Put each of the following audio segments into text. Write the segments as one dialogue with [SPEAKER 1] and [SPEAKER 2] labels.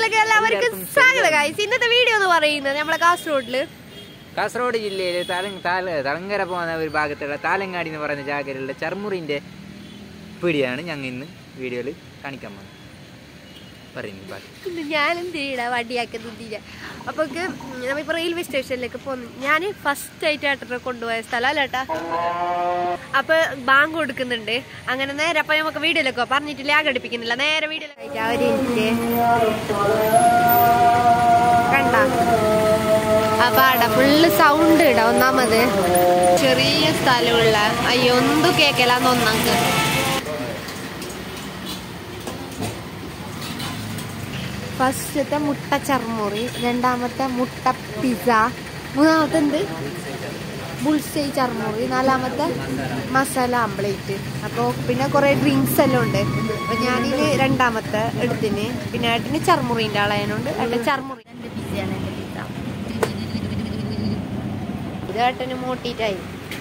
[SPEAKER 1] വീഡിയോയിലേക്ക് എല്ലാവർക്കും സ്വാഗതം ഗൈസ് ഇന്നത്തെ വീഡിയോ എന്ന് പറയുന്നത് നമ്മളെ കാസർഗോഡില്
[SPEAKER 2] കാസർഗോഡ് ജില്ലയിലെ തല താല തളങ്കര പോകുന്ന ഒരു ഭാഗത്തുള്ള താലങ്ങാടി എന്ന് പറയുന്ന ജാഗരയിലുള്ള ചർമുറിന്റെ പീടിയാണ് ഞങ്ങൾ ഇന്ന് വീഡിയോയിൽ കാണിക്കാൻ പോകുന്നത് പറയുന്നു ബാക്കി
[SPEAKER 1] ഇന്ന് ഞാൻ എന്ത് ചെയ്യണ വണ്ടിയാക്കുന്നില്ല അപ്പൊ നമ്മളിപ്പോ റെയിൽവേ സ്റ്റേഷനിലേക്ക് പോന്നു ഞാൻ ഫസ്റ്റ് ആയിട്ട് ഏട്ടനെ കൊണ്ടുപോയ സ്ഥലം അല്ലേട്ടാ അപ്പൊ ബാങ്ക് കൊടുക്കുന്നുണ്ട് അങ്ങനെ നേരെ അപ്പൊ നമുക്ക് വീഡിയോയിലേക്കോ പറഞ്ഞിട്ട് ലാഗ് അടിപ്പിക്കുന്നില്ല നേരെ വീഡിയോയിലേക്ക് അവര് എനിക്ക് കണ്ട അപ്പൊ അവിടെ ഫുള്ള് സൗണ്ട് ഇടാ ഒന്നാമത് ചെറിയ സ്ഥലമുള്ള അയ്യോ ഒന്നും കേക്കലാന്ന് ഒന്നാക്ക് ഫസ്റ്റത്തെ മുട്ട ചർമുറി രണ്ടാമത്തെ മുട്ട പിസ മൂന്നാമത്തെ എന്ത് ബുൾസൈ ചർമുറി നാലാമത്തെ മസാല ആംപ്ലേറ്റ് അപ്പോൾ പിന്നെ കുറേ ഡ്രിങ്ക്സ് എല്ലാം ഉണ്ട് അപ്പോൾ ഞാനിത് രണ്ടാമത്തെ എടുത്തിന് പിന്നെ ഏട്ടന് ചർമുറിൻ്റെ ആളായതുകൊണ്ട് ഏട്ടൻ ചർമുറി എൻ്റെ പിസയാണ് എൻ്റെ പിസ ഇത് ഏട്ടന് മോട്ടിയിട്ടായി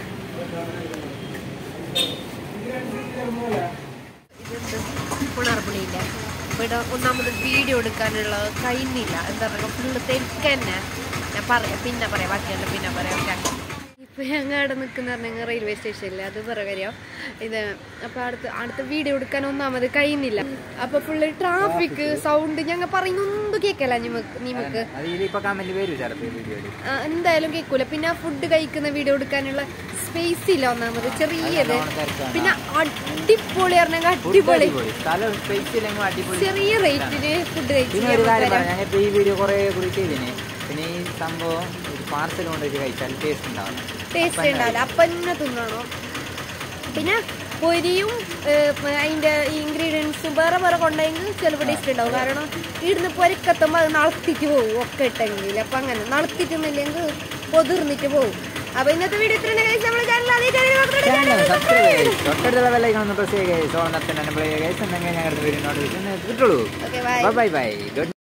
[SPEAKER 1] പുണർപ്പുളിയില്ല ഇവിടെ ഒന്നാമത് വീഡിയോ എടുക്കാനുള്ള കഴിയുന്നില്ല എന്താ പറയുക ഫുള്ള് തിരക്ക് തന്നെ ഞാൻ പറയാം പിന്നെ പറയാം ബാക്കിയല്ല പിന്നെ പറയാം ഓക്കെ ഇപ്പൊ ഞങ്ങൾ അവിടെ നിൽക്കുന്ന പറഞ്ഞാൽ റെയിൽവേ സ്റ്റേഷനിൽ അത് പറയാം ഇത് അപ്പൊ അടുത്ത അടുത്ത വീഡിയോ എടുക്കാൻ ഒന്നാമത് കഴിയുന്നില്ല അപ്പൊ ഫുള്ള് ട്രാഫിക് സൗണ്ട് ഞങ്ങൾ പറയുന്നൊന്നും കേക്കല്ല നിമക്ക് നിമക്ക്
[SPEAKER 2] അതിൽ ഇപ്പൊ കമന്റ് വരും ചിലപ്പോൾ വീഡിയോയിൽ
[SPEAKER 1] ആ, എന്തായാലും കേൾക്കൂല പിന്നെ ഫുഡ് കഴിക്കുന്ന വീഡിയോ എടുക്കാനുള്ള സ്പേസ് ഇല്ല ഒന്നാമത് ചെറിയത്
[SPEAKER 2] നല്ലോണം തിരക്കാണ്.
[SPEAKER 1] പിന്നെ അടിപൊളി പറഞ്ഞാൽ അടിപൊളി
[SPEAKER 2] സ്ഥലം സ്പേസ് ഇല്ലെങ്കിൽ അടിപൊളി
[SPEAKER 1] ചെറിയ റേറ്റിന് ഫുഡ്
[SPEAKER 2] പിന്നെ ഒരു കാര്യം
[SPEAKER 1] കഴിച്ചു
[SPEAKER 2] പറയാം ഞങ്ങൾ ഇപ്പോൾ ഈ വീഡിയോ കുറേ കൂടി ചെയ്തിന് പിന്നെ ഈ സംഭവം ഒരു പാർസൽ കൊണ്ടുപോയിട്ട് കഴിച്ചാൽ ടേസ്റ്റ് ഉണ്ടാവില്ല
[SPEAKER 1] ടേസ്റ്റ് ഉണ്ടാവില്ല അപ്പം തന്നെ തിന്നണം പിന്നെ പൊരിയും ഏഹ്, അതിന്റെ ഇൻഗ്രീഡിയൻസും വേറെ വേറെ കൊണ്ടെങ്കിൽ ചിലപ്പോൾ ടേസ്റ്റ് ഉണ്ടാവും കാരണം ഇവിടുന്ന് പൊരിക്കെത്തുമ്പോൾ അത് നളത്തിട്ട് പോകും ഒക്കെ ഇട്ടെങ്കിൽ അപ്പം അങ്ങനെ നളത്തിട്ടുന്നില്ലെങ്കിൽ പൊതിർന്നിട്ട് പോകും അപ്പൊ ഇന്നത്തെ വീഡിയോ ഇത്ര നമ്മളെ ചാനൽ
[SPEAKER 2] സബ്സ്ക്രൈബ് തൊട്ടടുത്തുള്ള വിലയ്ക്കൊന്ന് പ്രസ് ചെയ്യുക സോളം നടത്തേണ്ട ഞങ്ങളുടെ വീഡിയോ നോട്ടിഫിക്കേഷൻ കിട്ടുള്ളൂ
[SPEAKER 1] okay bye
[SPEAKER 2] bye bye good